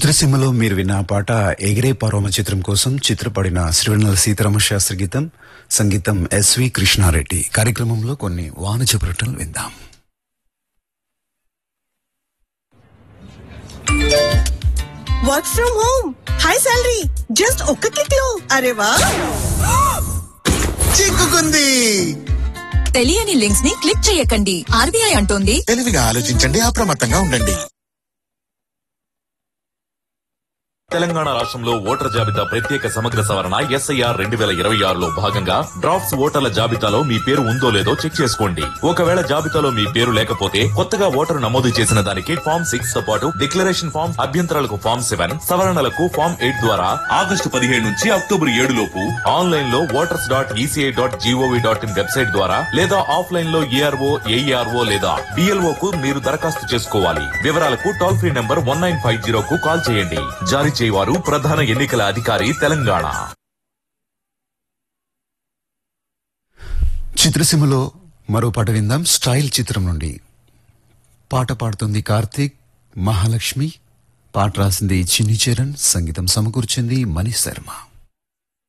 చిత్రసీమలో మీరు విన్న ఆ పాట ఎగిరే పరోమ చిత్రం కోసం చిత్రపడిన శ్రీవెన్నెల సీతారామ శాస్త్రి గీతం సంగీతం ఎస్వి కృష్ణారెడ్డి కార్యక్రమంలో కొన్ని వాణిజ్య ప్రకటనలు విందాం work from home high salary just ఒక్క క్లిక్ లో అరే వా చిక్కుకుంది తెలియని లింక్స్ ని క్లిక్ చేయకండి ఆర్బీఐ అంటోంది తెలివిగా ఆలోచించండి అప్రమత్తంగా ఉండండి తెలంగాణ రాష్ట్రంలో ఓటర్ జాబితా ప్రత్యేక సమగ్ర సవరణ ఎస్ఐఆర్ రెండు వేల ఇరవై ఆరులో భాగంగా డ్రాఫ్ట్స్ ఓటర్ల జాబితాలో మీ పేరు ఉందో లేదో చెక్ చేసుకోండి ఒకవేళ జాబితాలో మీ పేరు లేకపోతే కొత్తగా ఓటరు నమోదు చేసిన దానికి ఫామ్ సిక్స్ తో పాటు డిక్లరేషన్ ఫామ్ అభ్యంతరాలకు ఫామ్ సెవెన్ సవరణలకు ఫామ్ ఎయిట్ ద్వారా ఆగస్టు పదిహేడు నుంచి అక్టోబర్ ఏడు లోపు ఆన్లైన్ లో voters dot ECI dot GOV dot in website ద్వారా లేదా ఆఫ్లైన్ లో ఏఆర్ఓ ఏఈఆర్ఓ లేదా డిఎల్ఓ కు మీరు దరఖాస్తు చేసుకోవాలి వివరాలకు toll free number one nine five zero కు కాల్ చేయండి జారీ చేయవారు ప్రధాన ఎన్నికల అధికారి తెలంగాణ చిత్రసీమలో మరో పాట విందాం స్టైల్ చిత్రం నుండి పాట పాడుతుంది కార్తీక్ మహాలక్ష్మి పాట రాసింది చిన్ని చరణ్ సంగీతం సమకూర్చింది మనీష్ శర్మ